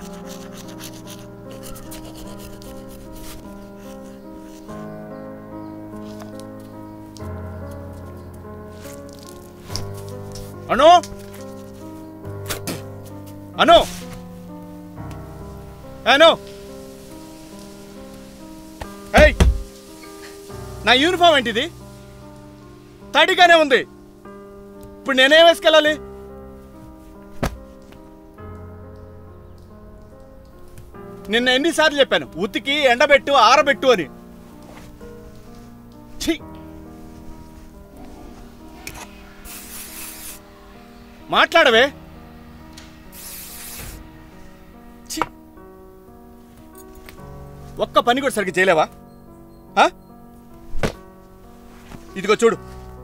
అను అను అను ఏయ్ నా యూనిఫామ్ ఏంటిది తడిగానే ఉంది ఇప్పుడు నేనేం వేసుకెళ్ళాలి నిన్న ఎన్నిసార్లు చెప్పాను ఉతికి ఎండబెట్టు ఆరబెట్టు అని ఛీ మాట్లాడవే ఛీ! ఒక్క పని కూడా సరిగ్గా చేయలేవా ఆ? ఇదిగో చూడు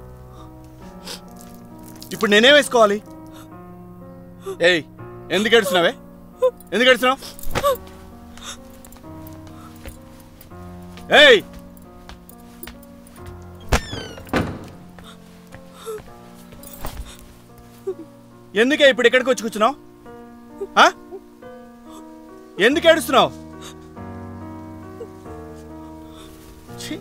ఇప్పుడు నేనేం వేసుకోవాలి ఏయ్ ఎందుకు ఏడుస్తున్నావే ఎందుకు ఏడుస్తున్నావు ఏయ్ ఎందుకే ఇప్పుడు ఇక్కడికి వచ్చి కూర్చున్నావు ఆ? ఎందుకు ఏడుస్తున్నావు ఛీ!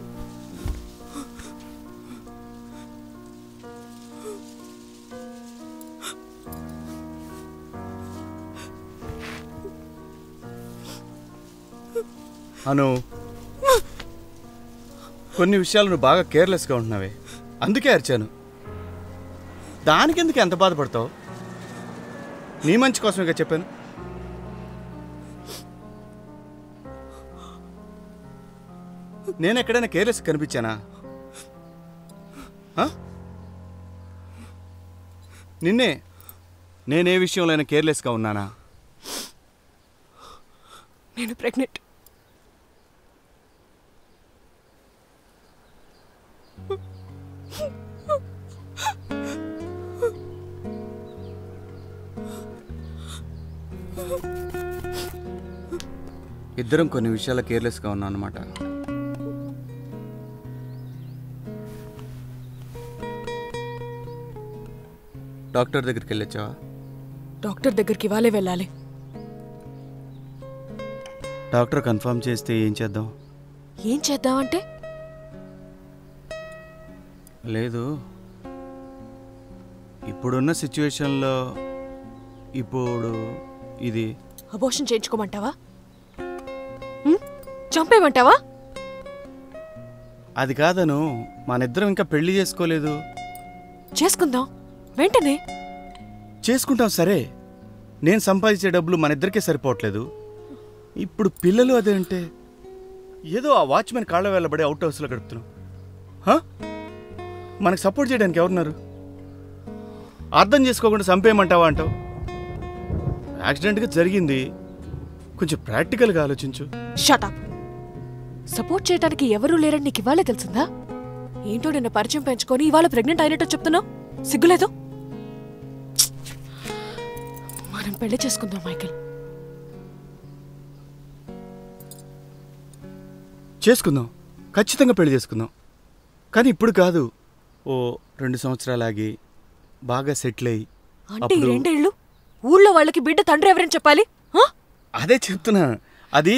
అను కొన్ని విషయాలు నువ్వు బాగా కేర్లెస్గా ఉంటున్నావే అందుకే అరిచాను దానికి ఎందుకు ఎంత బాధపడతావు నీ మంచి కోసమేగా చెప్పాను నేను ఎక్కడైనా కేర్లెస్ కనిపించానా ఆ? నిన్నే నేనే విషయంలో అయినా కేర్లెస్గా ఉన్నానా నేను ప్రెగ్నెంట్ ఇద్దరం కొన్ని విషయాల్లో కేర్లెస్గా ఉన్నాం అనమాట డాక్టర్ దగ్గరికి వెళ్ళొచ్చావా డాక్టర్ దగ్గరికి ఇవాళే వెళ్ళాలి డాక్టర్ కన్ఫర్మ్ చేస్తే ఏం చేద్దాం ఏం చేద్దామంటే లేదు ఇప్పుడున్న సిచ్యువేషన్లో ఇప్పుడు ఇది అబోషన్ చేయించుకోమంటావా ఉమ్? చంపేయమంటావా అది కాదను మనిద్దరం ఇంకా పెళ్లి చేసుకోలేదు చేసుకుందాం వెంటనే చేసుకుంటాం సరే నేను సంపాదించే డబ్బులు మన ఇద్దరికే సరిపోవట్లేదు ఇప్పుడు పిల్లలు అదే అంటే ఏదో ఆ వాచ్మెన్ కాళ్ళ వెళ్ళబడి అవుట్ హౌస్లో గడుపుతున్నాం హా? మనకు సపోర్ట్ చేయడానికి ఎవరున్నారు అర్థం చేసుకోకుండా చంపేయమంటావా అంటావు యాక్సిడెంట్గా జరిగింది కొంచెం ప్రాక్టికల్గా ఆలోచించు షటప్ సపోర్ట్ చేయడానికి ఎవరూ లేరని నీకు ఇవాళే తెలిసిందా ఏంటో నిన్న పరిచయం పెంచుకొని ఇవాళ ప్రెగ్నెంట్ అయినట్టు చెప్తున్నావు సిగ్గులేదు మనం పెళ్లి చేసుకుందాం మైకేల్ చేసుకుందాం ఖచ్చితంగా పెళ్లి చేసుకుందాం కానీ ఇప్పుడు కాదు ఓ రెండు సంవత్సరాలు ఆగి బాగా సెటిల్ అయ్యి అంటే ఈ అప్పుడు- రెండేళ్ళు ఊళ్ళో వాళ్ళకి బిడ్డ తండ్రి ఎవరని చెప్పాలి ఆ? అదే చెప్తున్నా అది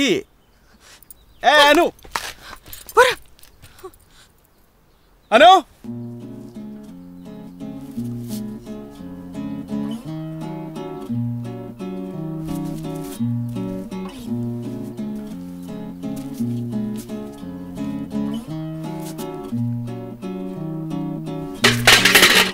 ఏ అను పోరా. అను